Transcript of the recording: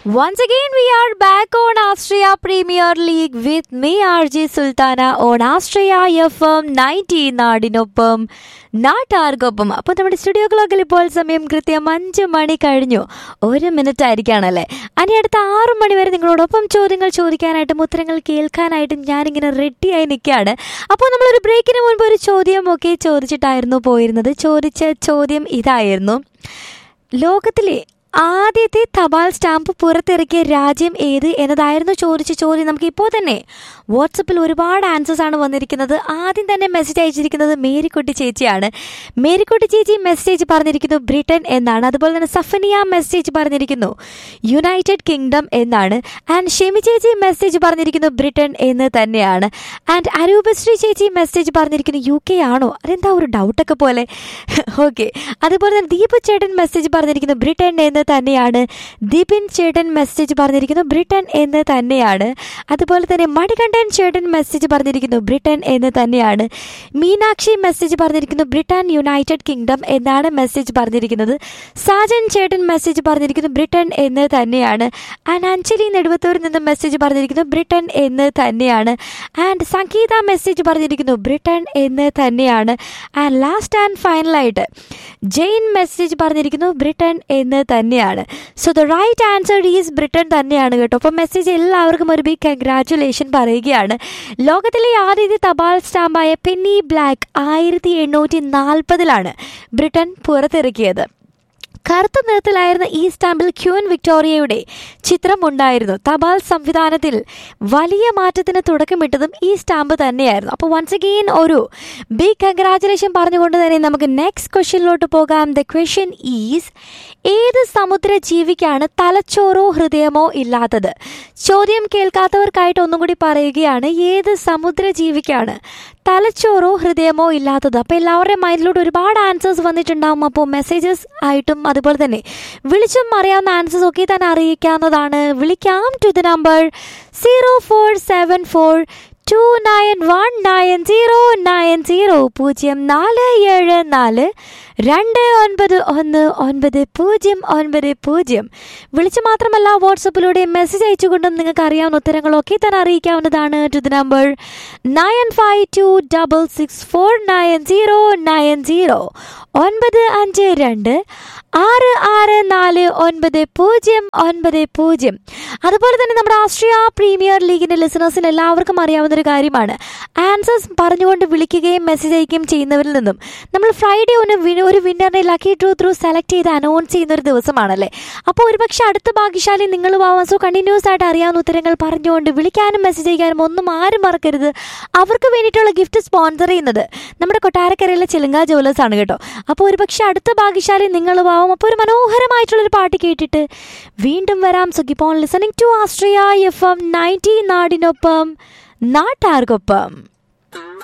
Once again, we are back on Austria Premier League with me, RJ Sultana, on Austria FM 90 നാടിനൊപ്പം നാട്ടാർക്കൊപ്പം അപ്പോൾ നമ്മുടെ studio ക്ലോക്കിൽ ഇപ്പോൾ സമയം കൃത്യം അഞ്ച് മണി കഴിഞ്ഞു ഒരു മിനിറ്റ് ആയിരിക്കുകയാണല്ലേ അനി അടുത്ത ആറു മണി വരെ നിങ്ങളോടൊപ്പം ചോദ്യങ്ങൾ ചോദിക്കാനായിട്ടും ഉത്തരങ്ങൾ കേൾക്കാനായിട്ടും ഞാനിങ്ങനെ റെഡിയായി നിൽക്കുകയാണ് അപ്പോൾ നമ്മളൊരു ബ്രേക്കിന് മുൻപ് ഒരു ചോദ്യമൊക്കെ ചോദിച്ചിട്ടായിരുന്നു പോയിരുന്നത് ചോദിച്ച ചോദ്യം ഇതായിരുന്നു ലോകത്തിലെ ആദ്യത്തെ തപാൽ സ്റ്റാമ്പ് പുറത്തിറക്കിയ രാജ്യം ഏത് എന്നതായിരുന്നു ചോദിച്ച ചോദ്യം നമുക്ക് ഇപ്പോൾ തന്നെ വാട്സപ്പിൽ ഒരുപാട് ആൻസേഴ്സ് ആണ് വന്നിരിക്കുന്നത് ആദ്യം തന്നെ മെസ്സേജ് അയച്ചിരിക്കുന്നത് മേരിക്കുട്ടി ചേച്ചിയാണ് മേരിക്കുട്ടി ചേച്ചി മെസ്സേജ് പറഞ്ഞിരിക്കുന്നു ബ്രിട്ടൻ എന്നാണ് അതുപോലെ തന്നെ സഫനിയ മെസ്സേജ് പറഞ്ഞിരിക്കുന്നു യുണൈറ്റഡ് കിങ്ഡം എന്നാണ് ആൻഡ് ഷെമി ചേച്ചി മെസ്സേജ് പറഞ്ഞിരിക്കുന്നു ബ്രിട്ടൻ എന്ന് തന്നെയാണ് ആൻഡ് അരൂപശ്രീ ചേച്ചി മെസ്സേജ് പറഞ്ഞിരിക്കുന്നു യു കെ ആണോ അതെന്താ ഒരു ഡൗട്ടൊക്കെ പോലെ ഓക്കെ അതുപോലെ തന്നെ ദീപു ചേട്ടൻ മെസ്സേജ് പറഞ്ഞിരിക്കുന്നു ബ്രിട്ടൻ എന്ന് തന്നെയാണ് ദീപിൻ ചേട്ടൻ മെസ്സേജ് പറഞ്ഞിരിക്കുന്നു ബ്രിട്ടൻ എന്ന് തന്നെയാണ് അതുപോലെ തന്നെ മണികണ്ഠൻ ചേട്ടൻ മെസ്സേജ് പറഞ്ഞിരിക്കുന്നു ബ്രിട്ടൻ എന്ന് തന്നെയാണ് മീനാക്ഷി മെസ്സേജ് പറഞ്ഞിരിക്കുന്നു ബ്രിട്ടൻ യുണൈറ്റഡ് കിങ്ഡം എന്നാണ് മെസ്സേജ് പറഞ്ഞിരിക്കുന്നത് സാജൻ ചേട്ടൻ മെസ്സേജ് പറഞ്ഞിരിക്കുന്നു ബ്രിട്ടൻ എന്ന് തന്നെയാണ് ആൻഡ് അഞ്ജലി നെടുവത്തൂരിൽ നിന്ന് മെസ്സേജ് പറഞ്ഞിരിക്കുന്നു ബ്രിട്ടൻ എന്ന് തന്നെയാണ് ആൻഡ് സംഗീത മെസ്സേജ് പറഞ്ഞിരിക്കുന്നു ബ്രിട്ടൻ എന്ന് തന്നെയാണ് ആൻഡ് ലാസ്റ്റ് ആൻഡ് ഫൈനലായിട്ട് ജെയിൻ മെസ്സേജ് പറഞ്ഞിരിക്കുന്നു ബ്രിട്ടൻ എന്ന് തന്നെയാണ് so the right answer is Britain തന്നെയാണ് കേട്ടോ അപ്പോൾ മെസ്സേജ് എല്ലാവർക്കും ഒരു ബിഗ് കൺഗ്രാറ്റുലേഷൻ പറയുകയാണ് ലോകത്തിലെ ആദ്യത്തെ തപാൽ സ്റ്റാമ്പായ പെന്നി ബ്ലാക്ക് ആയിരത്തി എണ്ണൂറ്റി നാൽപ്പതിലാണ് ബ്രിട്ടൻ പുറത്തിറക്കിയത് കറുത്ത നിറത്തിലായിരുന്ന ഈ സ്റ്റാമ്പിൽ ക്യൂൻ വിക്ടോറിയയുടെ ചിത്രമുണ്ടായിരുന്നു തപാൽ സംവിധാനത്തിൽ വലിയ മാറ്റത്തിന് തുടക്കമിട്ടതും ഈ സ്റ്റാമ്പ് തന്നെയായിരുന്നു അപ്പോൾ വൺസ് അഗെയിൻ ഒരു ബിഗ് കൺഗ്രാറ്റുലേഷൻ പറഞ്ഞുകൊണ്ട് തന്നെ നമുക്ക് നെക്സ്റ്റ് ക്വസ്റ്റ്യനിലോട്ട് പോകാം ദ ക്വസ്റ്റ്യൻ ഈസ് ഏത് സമുദ്ര ജീവിക്കാണ് തലച്ചോറോ ഹൃദയമോ ഇല്ലാത്തത് ചോദ്യം കേൾക്കാത്തവർക്കായിട്ട് ഒന്നും കൂടി പറയുകയാണ് ഏത് സമുദ്ര ജീവിക്കാണ് തലച്ചോറോ ഹൃദയമോ ഇല്ലാത്തത് അപ്പോൾ എല്ലാവരുടെയും മൈൻഡിലോട്ട് ഒരുപാട് ആൻസേഴ്സ് വന്നിട്ടുണ്ടാവും അപ്പോൾ മെസ്സേജസ് ആയിട്ടും അതുപോലെ തന്നെ വിളിച്ചും അറിയാവുന്ന ആൻസേഴ്സ് ഒക്കെ തന്നെ അറിയിക്കാവുന്നതാണ് വിളിക്കാം to the number zero four seven four two nine one nine zero nine zero പൂജ്യം നാല് ഏഴ് നാല് രണ്ട് ഒൻപത് ഒന്ന് ഒൻപത് പൂജ്യം ഒൻപത് പൂജ്യം വിളിച്ച് മാത്രമല്ല വാട്സപ്പിലൂടെ മെസ്സേജ് അയച്ചുകൊണ്ടും നിങ്ങൾക്ക് അറിയാവുന്ന ഉത്തരങ്ങളൊക്കെ തന്നെ അറിയിക്കാവുന്നതാണ് to the number nine five two double six four nine zero nine zero ഒൻപത് അഞ്ച് രണ്ട് ആറ് ആറ് നാല് ഒൻപത് പൂജ്യം ഒൻപത് പൂജ്യം അതുപോലെ തന്നെ നമ്മുടെ ആസ്ട്രിയ പ്രീമിയർ ലീഗിൻ്റെ ലിസണേഴ്സിന് എല്ലാവർക്കും അറിയാവുന്ന ഒരു കാര്യമാണ് ആൻസേഴ്സ് പറഞ്ഞുകൊണ്ട് വിളിക്കുകയും മെസ്സേജ് അയക്കുകയും ചെയ്യുന്നവരിൽ നിന്നും നമ്മൾ ഫ്രൈഡേ ഒന്ന് വി- ഒരു വിന്നറിനെ ലക്കി ഡ്രൂ ത്രൂ സെലക്ട് ചെയ്ത് അനൗൺസ് ചെയ്യുന്ന ഒരു ദിവസമാണല്ലേ അപ്പോൾ ഒരുപക്ഷെ അടുത്ത ഭാഗ്യശാലി നിങ്ങൾ ആവാം സോ കണ്ടിന്യൂസ് ആയിട്ട് അറിയാവുന്ന ഉത്തരങ്ങൾ പറഞ്ഞുകൊണ്ട് വിളിക്കാനും മെസ്സേജ് അയക്കാനും ഒന്നും ആരും മറക്കരുത് അവർക്ക് വേണ്ടിയിട്ടുള്ള ഗിഫ്റ്റ് സ്പോൺസർ ചെയ്യുന്നത് നമ്മുടെ കൊട്ടാരക്കരയിലെ ചിലങ്ക ജുവലേഴ്സ് ആണ് കേട്ടോ അപ്പോൾ ഒരുപക്ഷെ അടുത്ത ഭാഗ്യശാലി നിങ്ങൾ ആവാം അപ്പോൾ ഒരു മനോഹരമായിട്ടുള്ളൊരു പാട്ട് കേട്ടിട്ട് വീണ്ടും വരാം so keep on listening to Astria F M ninety നാടിനൊപ്പം നാട്ടാർക്കൊപ്പം